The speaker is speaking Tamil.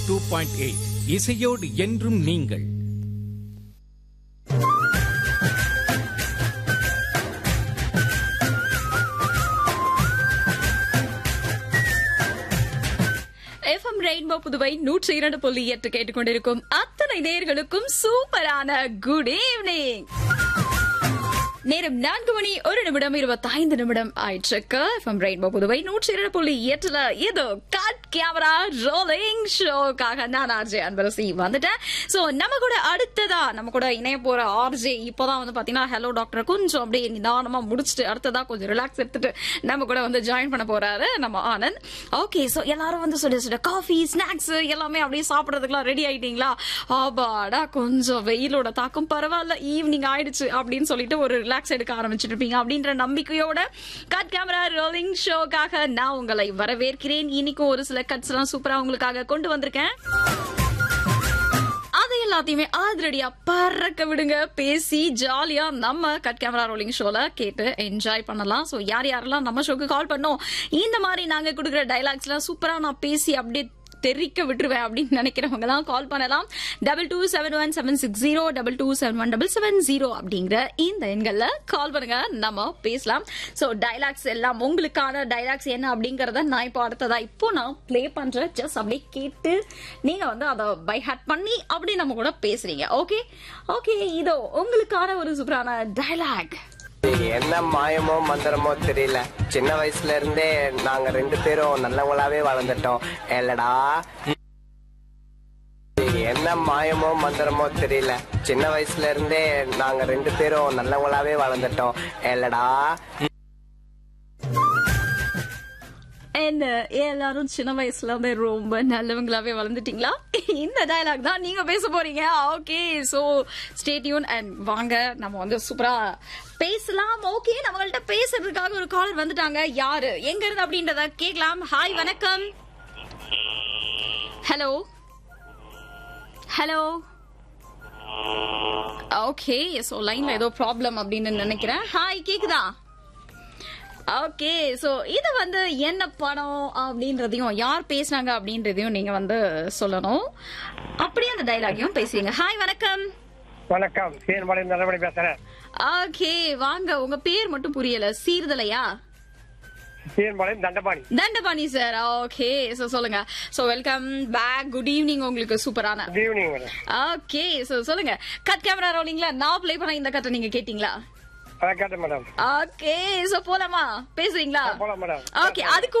டூ பாயிண்ட் எயிட் இசையோடு என்றும் நீங்கள் எஃப்எம் ரெயின்போ புதுவை நூற்றி இரண்டு புள்ளி எட்டு கேட்டுக்கொண்டிருக்கும் அத்தனை நேர்களுக்கும் சூப்பரான குட் ஈவினிங் நேரம் நான்கு மணி ஒரு நிமிடம் இருபத்தி ஐந்து நிமிடம் ஆயிற்றுக்கு எஃப்எம் ரெயின்போ புதுவை நூற்றி இரண்டு புள்ளி எட்டுல இது கட் கேமரா ரோலிங் ஷோக்காக நான் ஆர்ஜே அன்பரசி வந்துட்டேன் சோ நம்ம கூட அடுத்ததா நம்ம கூட இணைய போற ஆர்ஜே இப்போதான் வந்து பாத்தீங்கன்னா ஹலோ டாக்டர் கொஞ்சம் அப்படியே நிதானமா முடிச்சுட்டு அடுத்ததா கொஞ்சம் ரிலாக்ஸ் எடுத்துட்டு நம்ம கூட வந்து ஜாயின் பண்ண போறாரு நம்ம ஆனந்த் ஓகே சோ எல்லாரும் வந்து சுட சுட காஃபி ஸ்நாக்ஸ் எல்லாமே அப்படியே சாப்பிடறதுக்குலாம் ரெடி ஆயிட்டீங்களா ஆபாடா கொஞ்சம் வெயிலோட தாக்கம் பரவாயில்ல ஈவினிங் ஆயிடுச்சு அப்படின்னு சொல்லிட்டு ஒரு ரிலாக்ஸ் எடுக்க ஆரம்பிச்சிட்டு இருப்பீங்க அப்படின்ற நம்பிக்கையோட கட் கேமரா ரோலிங் ஷோக்காக நான் உங்களை வரவேற்கிறேன் இன்னைக்கும் ஒரு சில கட்ஸ் எல்லாம் சூப்பரா உங்களுக்காக கொண்டு வந்திருக்கேன் அது எல்லாத்தையுமே அதிரடியா பறக்க விடுங்க பேசி ஜாலியா நம்ம கட் கேமரா ரோலிங் ஷோல கேட்டு என்ஜாய் பண்ணலாம் சோ யார் யாரெல்லாம் நம்ம ஷோக்கு கால் பண்ணோம் இந்த மாதிரி நாங்க கொடுக்குற டைலாக்ஸ் எல்லாம் சூப்பரா நான் பேசி அப்படியே தெரிக்க விட்டுருவேன் அப்படின்னு நினைக்கிறவங்க தான் கால் பண்ணலாம் double two seven one seven six zero double two seven one double seven zero அப்படிங்கிற இந்த எண்கள்ல கால் பண்ணுங்க நம்ம பேசலாம் சோ டைலாக்ஸ் எல்லாம் உங்களுக்கான டைலாக்ஸ் என்ன அப்படிங்கறத நான் இப்போ அடுத்ததா இப்போ நான் ப்ளே பண்றேன் ஜஸ்ட் அப்படியே கேட்டு நீங்க வந்து அதை பை ஹட் பண்ணி அப்படி நம்ம கூட பேசுறீங்க ஓகே ஓகே இதோ உங்களுக்கான ஒரு சூப்பரான டைலாக் என்ன மாயமோ மந்திரமோ தெரியல சின்ன வயசுல இருந்தே நாங்க ரெண்டு பேரும் நல்லவங்களாவே வளர்ந்துட்டோம் இல்லடா என்ன மாயமோ மந்திரமோ தெரியல சின்ன வயசுல இருந்தே நாங்க ரெண்டு பேரும் நல்லவங்களாவே வளர்ந்துட்டோம் இல்லடா என்ன எல்லாரும் சின்ன வயசுல இருந்து ரொம்ப நல்லவங்களாவே வளர்ந்துட்டீங்களா இந்த டயலாக் தான் நீங்க பேச போறீங்க ஓகே சோ ஸ்டேட்யூன் அண்ட் வாங்க நம்ம வந்து சூப்பரா பேசலாம் ஓகே நம்மள்ட்ட பேசுறதுக்காக ஒரு காலர் வந்துட்டாங்க யாரு எங்க இருந்து அப்படின்றத கேட்கலாம் ஹாய் வணக்கம் ஹலோ ஹலோ ஓகே சோ லைன்ல ஏதோ ப்ராப்ளம் அப்படின்னு நினைக்கிறேன் ஹாய் கேக்குதா ஓகே சோ இது வந்து என்ன படம் அப்படின்றதையும் யார் பேசுனாங்க அப்படின்றதையும் நீங்க வந்து சொல்லணும் அப்படியே அந்த டைலாகையும் பேசுவீங்க ஹாய் வணக்கம் வணக்கம் சீர்மலையும் நல்லபடி பேசுறேன் ஓகே வாங்க உங்க பேர் மட்டும் புரியல சீர்தலையா சீர்மலையும் Dandapani Dandapani sir okay so சொல்லுங்க so welcome back good evening உங்களுக்கு சூப்பரான good evening madam okay so சொல்லுங்க கட் கேமரா ரோலிங்ல நான் ப்ளே பண்ண இந்த கட்டை நீங்க கேட்டீங்களா அதை கேட்டேன் மேடம் ஓகே சோ போலாமா பேசுவீங்களா போலாம் மேடம் ஓகே அதுக்கு